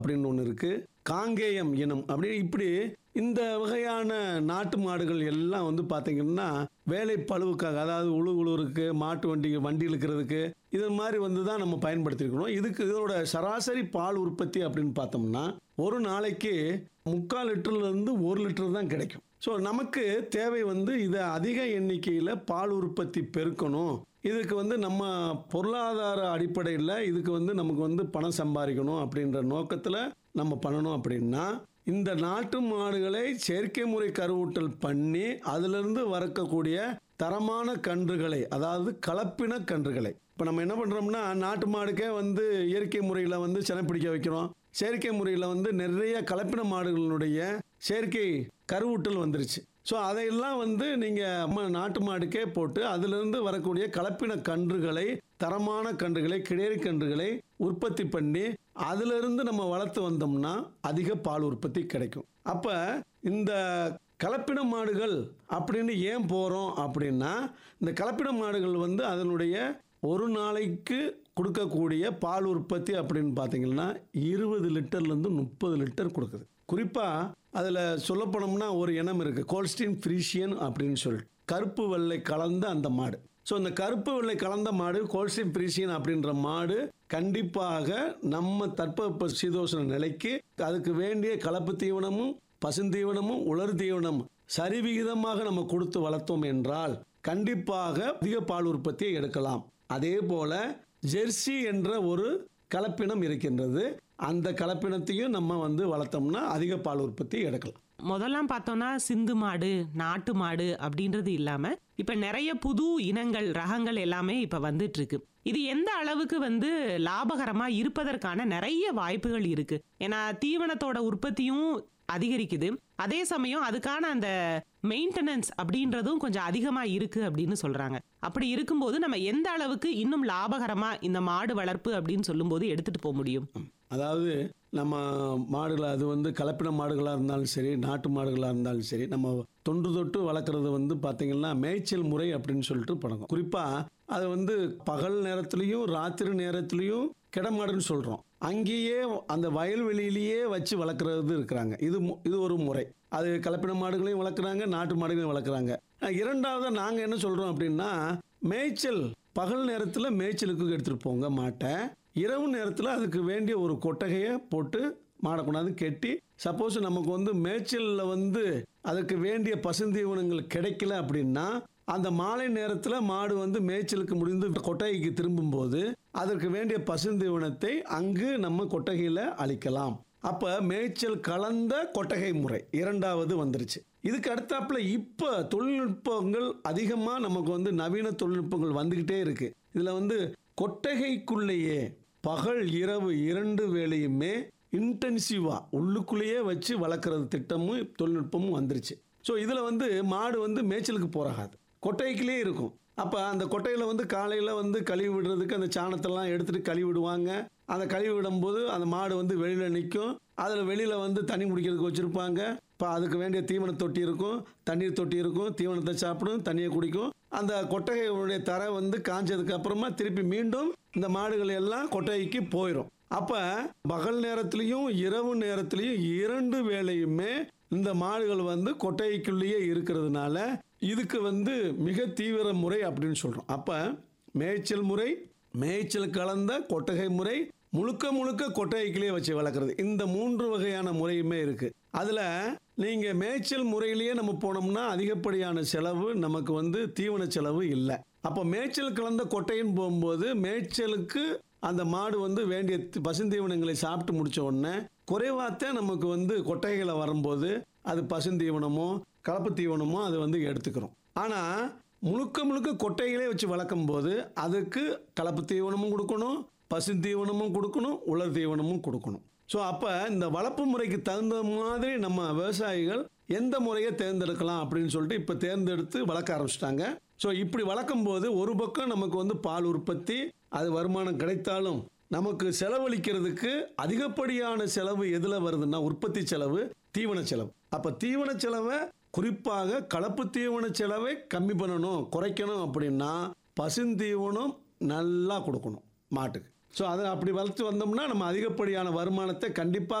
அப்படின்னு ஒன்று இருக்கு காங்கேயம் இனம் அப்படின்னு இப்படி இந்த வகையான நாட்டு மாடுகள் எல்லாம் வந்து பார்த்தீங்கன்னா வேலை பழுவுக்காக அதாவது உழு உழுவுறதுக்கு மாட்டு வண்டி வண்டி இழுக்கிறதுக்கு இது மாதிரி வந்து தான் நம்ம பயன்படுத்திருக்கணும் இதுக்கு இதோட சராசரி பால் உற்பத்தி அப்படின்னு பார்த்தோம்னா ஒரு நாளைக்கு முக்கால் லிட்டர்ல இருந்து ஒரு லிட்டர் தான் கிடைக்கும் ஸோ நமக்கு தேவை வந்து இதை அதிக எண்ணிக்கையில் பால் உற்பத்தி பெருக்கணும் இதுக்கு வந்து நம்ம பொருளாதார அடிப்படையில் இதுக்கு வந்து நமக்கு வந்து பணம் சம்பாதிக்கணும் அப்படின்ற நோக்கத்தில் நம்ம பண்ணணும் அப்படின்னா இந்த நாட்டு மாடுகளை செயற்கை முறை கருவூட்டல் பண்ணி அதிலிருந்து வரக்கூடிய தரமான கன்றுகளை அதாவது கலப்பின கன்றுகளை இப்போ நம்ம என்ன பண்ணுறோம்னா நாட்டு மாடுக்கே வந்து இயற்கை முறையில் வந்து செனை பிடிக்க வைக்கிறோம் செயற்கை முறையில் வந்து நிறைய கலப்பின மாடுகளினுடைய செயற்கை கருவூட்டல் வந்துருச்சு ஸோ அதையெல்லாம் வந்து நீங்கள் நாட்டு மாடுக்கே போட்டு அதிலிருந்து வரக்கூடிய கலப்பின கன்றுகளை தரமான கன்றுகளை கிடேரி கன்றுகளை உற்பத்தி பண்ணி அதிலிருந்து நம்ம வளர்த்து வந்தோம்னா அதிக பால் உற்பத்தி கிடைக்கும் அப்போ இந்த கலப்பின மாடுகள் அப்படின்னு ஏன் போகிறோம் அப்படின்னா இந்த கலப்பின மாடுகள் வந்து அதனுடைய ஒரு நாளைக்கு கொடுக்கக்கூடிய பால் உற்பத்தி அப்படின்னு பார்த்தீங்கன்னா இருபது லிட்டர்லேருந்து முப்பது லிட்டர் கொடுக்குது குறிப்பாக அதில் சொல்லப்போனோம்னா ஒரு இனம் இருக்குது கோல்ஸ்டீன் ஃப்ரீஷியன் அப்படின்னு சொல்லிட்டு கருப்பு வெள்ளை கலந்த அந்த மாடு ஸோ இந்த கருப்பு வெள்ளை கலந்த மாடு கோல்ஸ்டீன் ஃப்ரீஷியன் அப்படின்ற மாடு கண்டிப்பாக நம்ம தட்பவெப்ப சீதோஷண நிலைக்கு அதுக்கு வேண்டிய கலப்பு தீவனமும் பசுந்தீவனமும் உலர் தீவனமும் சரிவிகிதமாக நம்ம கொடுத்து வளர்த்தோம் என்றால் கண்டிப்பாக அதிக பால் உற்பத்தியை எடுக்கலாம் அதே போல ஜெர்சி என்ற ஒரு கலப்பினம் இருக்கின்றது அந்த கலப்பினத்தையும் நம்ம வந்து வளர்த்தோம்னா அதிக பால் உற்பத்தி எடுக்கலாம் முதல்லாம் பார்த்தோம்னா சிந்து மாடு நாட்டு மாடு அப்படின்றது இல்லாம இப்ப நிறைய புது இனங்கள் ரகங்கள் எல்லாமே இப்ப வந்துட்டு இருக்கு இது எந்த அளவுக்கு வந்து லாபகரமா இருப்பதற்கான நிறைய வாய்ப்புகள் இருக்கு ஏன்னா தீவனத்தோட உற்பத்தியும் அதிகரிக்குது அதே சமயம் அதுக்கான அந்த மெயின்டெனன்ஸ் அப்படின்றதும் கொஞ்சம் அதிகமா இருக்கு அப்படின்னு சொல்றாங்க அப்படி இருக்கும்போது நம்ம எந்த அளவுக்கு இன்னும் லாபகரமா இந்த மாடு வளர்ப்பு அப்படின்னு சொல்லும்போது எடுத்துட்டு போக முடியும் அதாவது நம்ம மாடுகளை அது வந்து கலப்பின மாடுகளாக இருந்தாலும் சரி நாட்டு மாடுகளாக இருந்தாலும் சரி நம்ம தொன்று தொட்டு வளர்க்குறது வந்து பார்த்திங்கன்னா மேய்ச்சல் முறை அப்படின்னு சொல்லிட்டு பழக்கம் குறிப்பாக அது வந்து பகல் நேரத்துலையும் ராத்திரி நேரத்துலையும் கிடமாடுன்னு சொல்கிறோம் அங்கேயே அந்த வயல்வெளியிலேயே வச்சு வளர்க்குறது இருக்கிறாங்க இது மு- இது ஒரு முறை அது கலப்பின மாடுகளையும் வளர்க்குறாங்க நாட்டு மாடுகளையும் வளர்க்குறாங்க இரண்டாவது நாங்கள் என்ன சொல்கிறோம் அப்படின்னா மேய்ச்சல் பகல் நேரத்தில் மேய்ச்சலுக்கு எடுத்துகிட்டு போங்க மாட்டை இரவு நேரத்தில் அதுக்கு வேண்டிய ஒரு கொட்டகையை போட்டு மாடை கொண்டாந்து கெட்டி சப்போஸ் நமக்கு வந்து மேய்ச்சலில் வந்து அதுக்கு வேண்டிய பசுந்தீவனங்கள் கிடைக்கல அப்படின்னா அந்த மாலை நேரத்தில் மாடு வந்து மேய்ச்சலுக்கு முடிந்து கொட்டகைக்கு திரும்பும்போது அதற்கு வேண்டிய பசுந்தீவனத்தை அங்கு நம்ம கொட்டகையில் அளிக்கலாம் அப்போ மேய்ச்சல் கலந்த கொட்டகை முறை இரண்டாவது வந்துருச்சு இதுக்கு அடுத்தாப்புல இப்போ தொழில்நுட்பங்கள் அதிகமாக நமக்கு வந்து நவீன தொழில்நுட்பங்கள் வந்துக்கிட்டே இருக்கு இதில் வந்து கொட்டகைக்குள்ளேயே பகல் இரவு இரண்டு வேளையுமே இன்டென்சிவாக உள்ளுக்குள்ளேயே வச்சு வளர்க்குறது திட்டமும் தொழில்நுட்பமும் வந்துருச்சு ஸோ இதில் வந்து மாடு வந்து மேய்ச்சலுக்கு போறாகாது கொட்டைக்குள்ளே இருக்கும் அப்போ அந்த கொட்டையில் வந்து காலையில் வந்து கழுவி விடுறதுக்கு அந்த சாணத்தெல்லாம் எடுத்துகிட்டு கழுவி விடுவாங்க அந்த கழுவி விடும்போது அந்த மாடு வந்து வெளியில் நிற்கும் அதில் வெளியில் வந்து தண்ணி குடிக்கிறதுக்கு வச்சுருப்பாங்க இப்போ அதுக்கு வேண்டிய தீவன தொட்டி இருக்கும் தண்ணீர் தொட்டி இருக்கும் தீவனத்தை சாப்பிடும் தண்ணியை குடிக்கும் அந்த கொட்டகையுடைய தரை வந்து காஞ்சதுக்கு அப்புறமா திருப்பி மீண்டும் இந்த மாடுகள் எல்லாம் கொட்டகைக்கு போயிடும் அப்போ பகல் நேரத்துலையும் இரவு நேரத்துலையும் இரண்டு வேளையுமே இந்த மாடுகள் வந்து கொட்டகைக்குள்ளேயே இருக்கிறதுனால இதுக்கு வந்து மிக தீவிர முறை அப்படின்னு சொல்கிறோம் அப்போ மேய்ச்சல் முறை மேய்ச்சல் கலந்த கொட்டகை முறை முழுக்க முழுக்க கொட்டகைக்குள்ளேயே வச்சு வளர்க்குறது இந்த மூன்று வகையான முறையுமே இருக்குது அதில் நீங்கள் மேய்ச்சல் முறையிலேயே நம்ம போனோம்னா அதிகப்படியான செலவு நமக்கு வந்து தீவன செலவு இல்லை அப்போ மேய்ச்சல் கலந்த கொட்டைன்னு போகும்போது மேய்ச்சலுக்கு அந்த மாடு வந்து வேண்டிய தி- பசுந்தீவனங்களை சாப்பிட்டு முடிச்ச உடனே குறைவாத்தான் நமக்கு வந்து கொட்டைகளை வரும்போது அது பசுந்தீவனமோ கலப்பு தீவனமோ அது வந்து எடுத்துக்கிறோம் ஆனால் முழுக்க முழுக்க கொட்டைகளே வச்சு வளர்க்கும் போது அதுக்கு கலப்பு தீவனமும் கொடுக்கணும் பசு தீவனமும் கொடுக்கணும் உலர் தீவனமும் கொடுக்கணும் ஸோ அப்போ இந்த வளர்ப்பு முறைக்கு தகுந்த மாதிரி நம்ம விவசாயிகள் எந்த முறையை தேர்ந்தெடுக்கலாம் அப்படின்னு சொல்லிட்டு இப்போ தேர்ந்தெடுத்து வளர்க்க ஆரம்பிச்சிட்டாங்க ஸோ இப்படி வளர்க்கும் போது ஒரு பக்கம் நமக்கு வந்து பால் உற்பத்தி அது வருமானம் கிடைத்தாலும் நமக்கு செலவழிக்கிறதுக்கு அதிகப்படியான செலவு எதில் வருதுன்னா உற்பத்தி செலவு தீவன செலவு அப்போ தீவன செலவை குறிப்பாக கலப்பு தீவன செலவை கம்மி பண்ணணும் குறைக்கணும் அப்படின்னா பசுந்தீவனம் நல்லா கொடுக்கணும் மாட்டுக்கு ஸோ அதை அப்படி வளர்த்து வந்தோம்னா நம்ம அதிகப்படியான வருமானத்தை கண்டிப்பாக